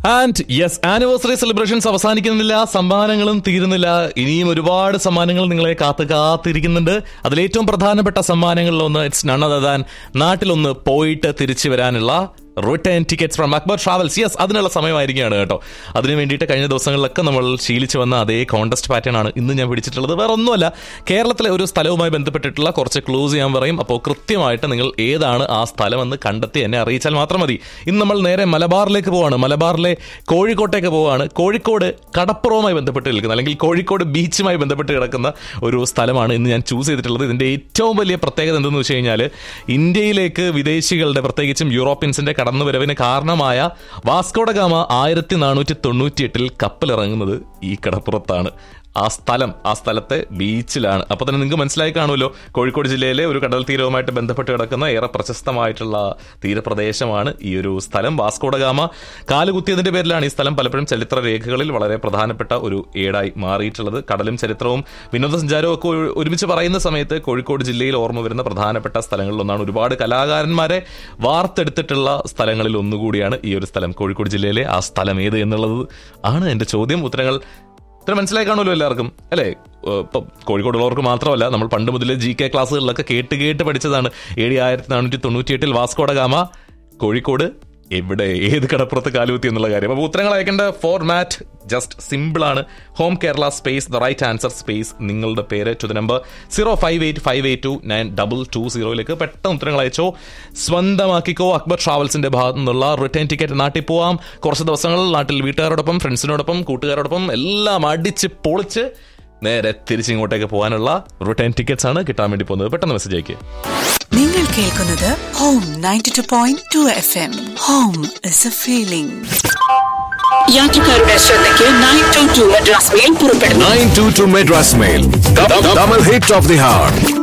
And yes anniversary celebrations അവസാനിക്കുന്നില്ല സമ്മാനങ്ങളും തീരുന്നില്ല ഇനിയും ഒരുപാട് സമ്മാനങ്ങൾ നിങ്ങളെ കാത്ത് കാത്തിരിക്കുന്നുണ്ട് അതിലേറ്റവും പ്രധാനപ്പെട്ട സമ്മാനങ്ങളിലൊന്ന് ഇറ്റ്സ് നൺ അതർ ദാൻ നാട്ടിലൊന്ന് പോയിട്ട് തിരിച്ചു വരാനുള്ള return tickets from Akbar travels yes അതിനുള്ള സമയമായിരിക്കുകയാണ് കേട്ടോ അതിന് വേണ്ടിയിട്ട് കഴിഞ്ഞ ദിവസങ്ങളിലൊക്കെ നമ്മൾ ശീലിച്ചു വന്ന അതേ കോണ്ടസ്റ്റ് പാറ്റേൺ ആണ് ഇന്ന് ഞാൻ പിടിച്ചിട്ടുള്ളത് വേറെ ഒന്നുമല്ല കേരളത്തിലെ ഒരു സ്ഥലവുമായി ബന്ധപ്പെട്ടിട്ടുള്ള കുറച്ച് ക്ലൂസ് ഞാൻ പറയും അപ്പോൾ കൃത്യമായിട്ട് നിങ്ങൾ ഏതാണ് ആ സ്ഥലമെന്ന് കണ്ടെത്തി എന്നെ അറിയിച്ചാൽ മാത്രം മതി ഇന്ന് നമ്മൾ നേരെ മലബാറിലേക്ക് പോവാണ് മലബാറിലെ കോഴിക്കോട്ടേക്ക് പോവാണ് കോഴിക്കോട് കടപ്പുറവുമായി ബന്ധപ്പെട്ട് നിൽക്കുന്ന അല്ലെങ്കിൽ കോഴിക്കോട് ബീച്ചുമായി ബന്ധപ്പെട്ട് കിടക്കുന്ന ഒരു സ്ഥലമാണ് ഇന്ന് ഞാൻ ചൂസ് ചെയ്തിട്ടുള്ളത് ഇതിന്റെ ഏറ്റവും വലിയ പ്രത്യേകത എന്തെന്ന് വെച്ച് കഴിഞ്ഞാൽ ഇന്ത്യയിലേക്ക് വിദേശികളുടെ പ്രത്യേകിച്ചും യൂറോപ്യൻസിന്റെ കടന്നുവരവിന് കാരണമായ വാസ്കോഡഗാമ ആയിരത്തി നാനൂറ്റി തൊണ്ണൂറ്റി എട്ടിൽ കപ്പലിറങ്ങുന്നത് ഈ കടപ്പുറത്താണ് ആ സ്ഥലം ആ സ്ഥലത്തെ ബീച്ചിലാണ് അപ്പൊ തന്നെ നിങ്ങൾക്ക് മനസ്സിലായി കാണുമല്ലോ കോഴിക്കോട് ജില്ലയിലെ ഒരു കടൽ തീരവുമായിട്ട് ബന്ധപ്പെട്ട് കിടക്കുന്ന ഏറെ പ്രശസ്തമായിട്ടുള്ള തീരപ്രദേശമാണ് ഈ ഒരു സ്ഥലം വാസ്കോഡഗാമ കാലുകുത്തിയതിന്റെ പേരിലാണ് ഈ സ്ഥലം പലപ്പോഴും ചരിത്ര രേഖകളിൽ വളരെ പ്രധാനപ്പെട്ട ഒരു ഏടായി മാറിയിട്ടുള്ളത് കടലും ചരിത്രവും വിനോദസഞ്ചാരവും ഒക്കെ ഒരു- ഒരുമിച്ച് പറയുന്ന സമയത്ത് കോഴിക്കോട് ജില്ലയിൽ ഓർമ്മ വരുന്ന പ്രധാനപ്പെട്ട സ്ഥലങ്ങളിലൊന്നാണ് ഒരുപാട് കലാകാരന്മാരെ വാർത്തെടുത്തിട്ടുള്ള സ്ഥലങ്ങളിൽ ഒന്നുകൂടിയാണ് ഈ ഒരു സ്ഥലം കോഴിക്കോട് ജില്ലയിലെ ആ സ്ഥലം ഏത് എന്നുള്ളത് ആണ് എന്റെ ചോദ്യം ഉത്തരങ്ങൾ ഇത്ര മനസ്സിലായി കാണുമല്ലോ എല്ലാവർക്കും അല്ലേ ഏഹ് ഇപ്പം കോഴിക്കോടുള്ളവർക്ക് മാത്രമല്ല നമ്മൾ പണ്ട് മുതലേ ജി കെ ക്ലാസ്സുകളിലൊക്കെ കേട്ട് കേട്ട് പഠിച്ചതാണ് എ ഡി ആയിരത്തി നാനൂറ്റി തൊണ്ണൂറ്റി എട്ടിൽ വാസ്കോഡ ഗാമ കോഴിക്കോട് എവിടെ ഏത് കടപ്പുറത്ത് കാലുകുത്തി എന്നുള്ള കാര്യം അപ്പോൾ ഉത്തരങ്ങൾ അയക്കേണ്ട ഫോർമാറ്റ് ജസ്റ്റ് സിമ്പിൾ ആണ് home Kerala space the right answer space നിങ്ങളുടെ പേര് to the number zero five eight five eight two nine double two സീറോയിലേക്ക് പെട്ടെന്ന് ഉത്തരങ്ങൾ അയച്ചോ സ്വന്തമാക്കിക്കോ അക്ബർ ട്രാവൽസിന്റെ ഭാഗത്തു നിന്നുള്ള റിട്ടേൺ ടിക്കറ്റ് നാട്ടിൽ പോവാം കുറച്ച് ദിവസങ്ങൾ നാട്ടിൽ വീട്ടുകാരോടൊപ്പം ഫ്രണ്ട്സിനോടൊപ്പം കൂട്ടുകാരോടൊപ്പം എല്ലാം അടിച്ച് പൊളിച്ച് നേരെ തിരിച്ചിങ്ങോട്ടേക്ക് പോകാനുള്ള റിട്ടേൺ ടിക്കറ്റ്സ് ആണ് കിട്ടാൻ വേണ്ടി പോകുന്നത് പെട്ടെന്ന് മെസ്സേജ് അയക്കുക നിങ്ങൾ കേൾക്കുന്നത് home ninety two point two F M home is a feeling യാത്രക്കാരുടെ ശ്രദ്ധയ്ക്ക് nine two two Madras mail പുറപ്പെടുന്നു 922 Madras Mail. Double hit of the heart.